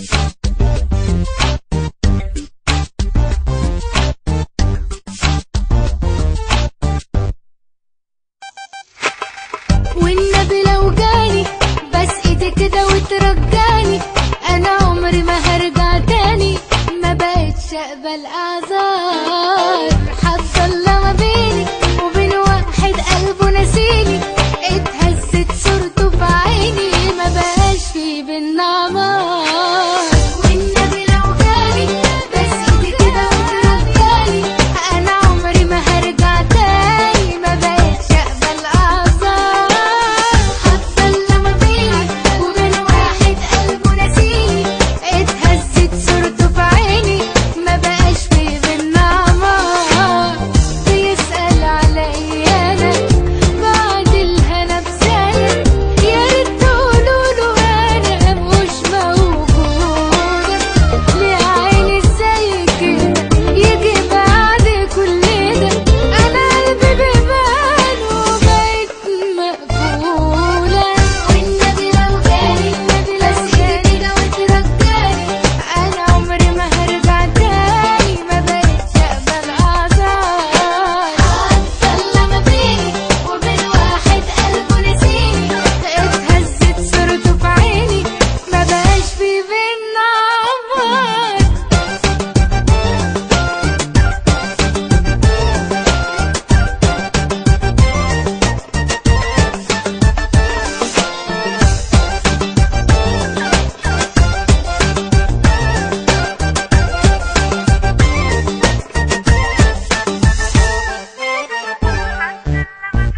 والنبي لو جاني بس ايدي كده وترجاني انا عمري ما هرجع تاني ما بقتش اقبل اعذار هتضل ما بيني وبين واحد قلبه نسيني اتهزت صورته في عيني ما بقاش في بينا عمار والنبي لو جاني بس ايدي كده وترجاني انا عمري ما هرجع تاني ما بقتش اقبل اعذار هتضل ما بيني وبين واحد قلبه نسيني اتهزت صورته في عيني ما بقاش في بينا عمار بيسأل عليا انا بعد الهنا بسنة يا ريت تقولوله انا مش موجودة ليه عيني ازاي كده يجي بعد كل ده انا قلبي بيبان وبقيت مقفولة والنبي لو جاني بس ايدي كده وترجاني انا عمري ما هرجع تاني ما بقتش اقبل اعذار هتضل ما بيني وبين واحد قلبه نسيني اتهزت صورته في عيني ما بقاش في بينا عمار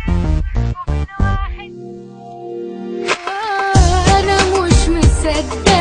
انا مش مصدقه